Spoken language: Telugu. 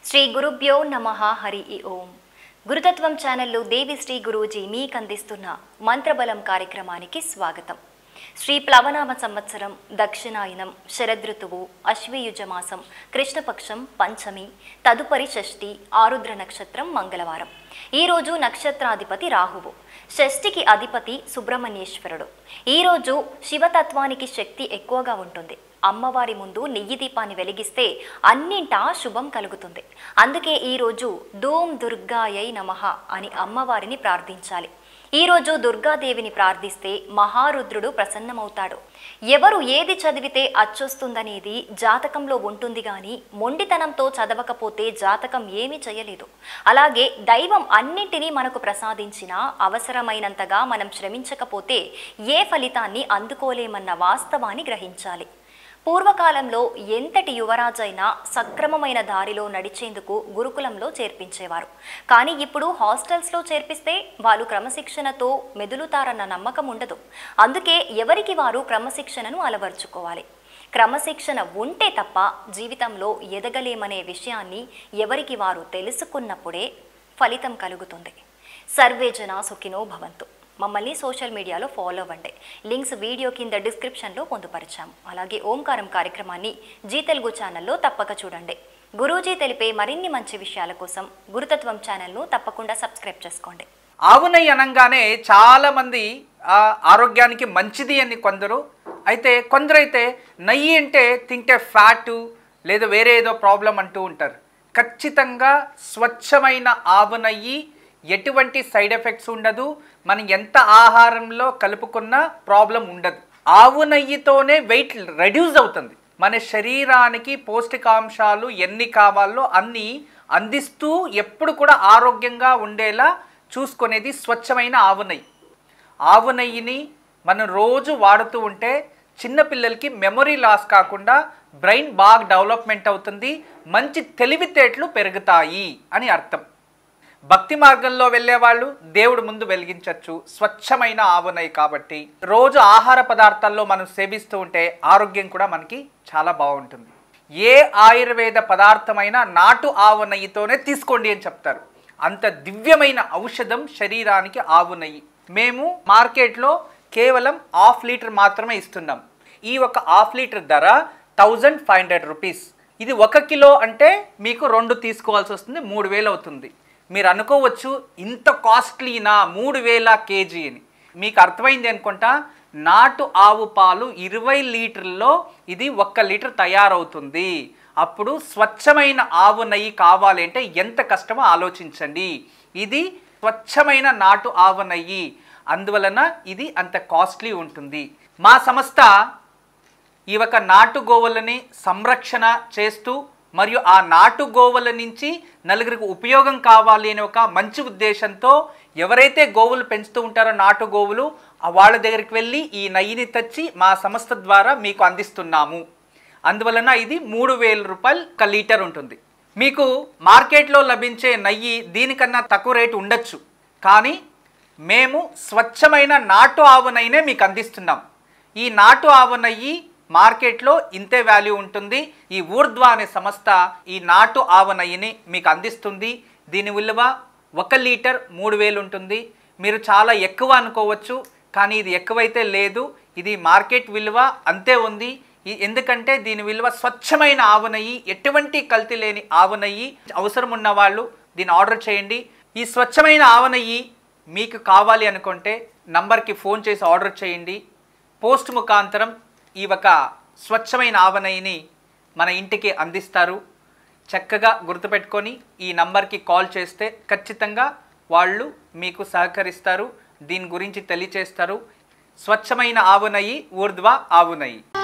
శ్రీ గురుభ్యో నమ హరి ఓం గురుతత్వం ఛానల్లో దేవి శ్రీ గురూజీ మీకు అందిస్తున్న మంత్రబలం కార్యక్రమానికి స్వాగతం శ్రీ ప్లవనామ సంవత్సరం దక్షిణాయనం శరదృతువు అశ్వయుజ మాసం కృష్ణపక్షం పంచమి తదుపరి షష్ఠి ఆరుద్ర నక్షత్రం మంగళవారం ఈరోజు నక్షత్రాధిపతి రాహువు షష్ఠికి అధిపతి సుబ్రహ్మణ్యేశ్వరుడు ఈరోజు శివతత్వానికి శక్తి ఎక్కువగా ఉంటుంది అమ్మవారి ముందు నెయ్యి దీపాన్ని వెలిగిస్తే అన్నింటా శుభం కలుగుతుంది అందుకే ఈరోజు ధూమ్ దుర్గాయై నమః అని అమ్మవారిని ప్రార్థించాలి ఈరోజు దుర్గాదేవిని ప్రార్థిస్తే మహారుద్రుడు ప్రసన్నమవుతాడు ఎవరు ఏది చదివితే అచ్చొస్తుందనేది జాతకంలో ఉంటుంది గాని మొండితనంతో చదవకపోతే జాతకం ఏమీ చేయలేదు అలాగే దైవం అన్నింటినీ మనకు ప్రసాదించినా అవసరమైనంతగా మనం శ్రమించకపోతే ఏ ఫలితాన్ని అందుకోలేమన్న వాస్తవాన్ని గ్రహించాలి పూర్వకాలంలో ఎంతటి యువరాజైనా సక్రమమైన దారిలో నడిచేందుకు గురుకులంలో చేర్పించేవారు కానీ ఇప్పుడు హాస్టల్స్లో చేర్పిస్తే వాళ్ళు క్రమశిక్షణతో మెదులుతారన్న నమ్మకం ఉండదు అందుకే ఎవరికి వారు క్రమశిక్షణను అలవర్చుకోవాలి క్రమశిక్షణ ఉంటే తప్ప జీవితంలో ఎదగలేమనే విషయాన్ని ఎవరికి వారు తెలుసుకున్నప్పుడే ఫలితం కలుగుతుంది సర్వే జన సుఖినో భవంతు మమ్మల్ని సోషల్ మీడియాలో ఫాలో అవ్వండి లింక్స్ వీడియో కింద డిస్క్రిప్షన్లో పొందుపరిచాము అలాగే ఓంకారం కార్యక్రమాన్ని జీ తెలుగు ఛానల్లో తప్పక చూడండి గురూజీ తెలిపే మరిన్ని మంచి విషయాల కోసం గురుతత్వం ఛానల్ను తప్పకుండా సబ్స్క్రైబ్ చేసుకోండి ఆవు నెయ్యి అనగానే చాలా మంది ఆ, ఆరోగ్యానికి మంచిది అని కొందరు అయితే కొందరైతే నెయ్యి అంటే తింటే ఫ్యాటు లేదా వేరే ఏదో ప్రాబ్లం అంటూ ఉంటారు ఖచ్చితంగా స్వచ్ఛమైన ఆవు నెయ్యి ఎటువంటి సైడ్ ఎఫెక్ట్స్ ఉండదు మనం ఎంత ఆహారంలో కలుపుకున్నా ప్రాబ్లం ఉండదు ఆవు నెయ్యితోనే వెయిట్ రెడ్యూస్ అవుతుంది మన శరీరానికి పౌష్టికాంశాలు ఎన్ని కావాలో అన్ని అందిస్తూ ఎప్పుడు కూడా ఆరోగ్యంగా ఉండేలా చూసుకునేది స్వచ్ఛమైన ఆవు నెయ్యి ఆవు నెయ్యిని మనం రోజు వాడుతూ ఉంటే చిన్నపిల్లలకి మెమొరీ లాస్ కాకుండా బ్రెయిన్ బాగా డెవలప్మెంట్ అవుతుంది మంచి తెలివితేటలు పెరుగుతాయి అని అర్థం భక్తి మార్గంలో వెళ్ళే వాళ్ళు దేవుడు ముందు వెలిగించవచ్చు స్వచ్ఛమైన ఆవు నెయ్యి కాబట్టి రోజు ఆహార పదార్థాల్లో మనం సేవిస్తూ ఉంటే ఆరోగ్యం కూడా మనకి చాలా బాగుంటుంది ఏ ఆయుర్వేద పదార్థమైనా నాటు ఆవు నెయ్యితోనే తీసుకోండి అని చెప్తారు అంత దివ్యమైన ఔషధం శరీరానికి ఆవు నెయ్యి మేము మార్కెట్లో కేవలం హాఫ్ లీటర్ మాత్రమే ఇస్తున్నాం ఈ ఒక హాఫ్ లీటర్ ధర థౌజండ్ ఫైవ్ హండ్రెడ్ రూపీస్ ఇది ఒక కిలో అంటే మీకు రెండు తీసుకోవాల్సి వస్తుంది మూడు వేలు అవుతుంది మీరు అనుకోవచ్చు ఇంత కాస్ట్లీనా మూడు వేల కేజీ అని మీకు అర్థమైంది అనుకుంటా నాటు ఆవు పాలు ఇరవై లీటర్లో ఇది ఒక్క లీటర్ తయారవుతుంది అప్పుడు స్వచ్ఛమైన ఆవు నెయ్యి కావాలి అంటే ఎంత కష్టమో ఆలోచించండి ఇది స్వచ్ఛమైన నాటు ఆవు నెయ్యి అందువలన ఇది అంత కాస్ట్లీ ఉంటుంది మా సంస్థ ఈ ఒక నాటు గోవులని సంరక్షణ చేస్తూ మరియు ఆ నాటు గోవుల నుంచి నలుగురికి ఉపయోగం కావాలి అనే ఒక మంచి ఉద్దేశంతో ఎవరైతే గోవులు పెంచుతూ ఉంటారో నాటు గోవులు ఆ వాళ్ళ దగ్గరికి వెళ్ళి ఈ నెయ్యిని తెచ్చి మా సంస్థ ద్వారా మీకు అందిస్తున్నాము అందువలన ఇది మూడు వేల రూపాయలు ఒక లీటర్ ఉంటుంది మీకు మార్కెట్లో లభించే నెయ్యి దీనికన్నా తక్కువ రేటు ఉండొచ్చు కానీ మేము స్వచ్ఛమైన నాటు ఆవు నెయ్యినే మీకు అందిస్తున్నాం ఈ నాటు ఆవు నెయ్యి మార్కెట్లో ఇంతే వాల్యూ ఉంటుంది ఈ ఊర్ధ్వా అనే సంస్థ ఈ నాటు ఆవు నెయ్యిని మీకు అందిస్తుంది దీని విలువ ఒక లీటర్ మూడు వేలు ఉంటుంది మీరు చాలా ఎక్కువ అనుకోవచ్చు కానీ ఇది ఎక్కువైతే లేదు ఇది మార్కెట్ విలువ అంతే ఉంది ఈ- ఎందుకంటే దీని విలువ స్వచ్ఛమైన ఆవు నెయ్యి ఎటువంటి కల్తీ లేని ఆవు నెయ్యి అవసరం ఉన్న వాళ్ళు దీన్ని ఆర్డర్ చేయండి ఈ స్వచ్ఛమైన ఆవు నెయ్యి మీకు కావాలి అనుకుంటే నంబర్కి ఫోన్ చేసి ఆర్డర్ చేయండి పోస్ట్ ముఖాంతరం ఈ ఒక స్వచ్ఛమైన ఆవు నెయ్యిని మన ఇంటికి అందిస్తారు చక్కగా గుర్తుపెట్టుకొని ఈ నంబర్కి కాల్ చేస్తే ఖచ్చితంగా వాళ్ళు మీకు సహకరిస్తారు దీని గురించి తెలియచేస్తారు స్వచ్ఛమైన ఆవు నెయ్యి ఊర్ధ్వ ఆవు నెయ్యి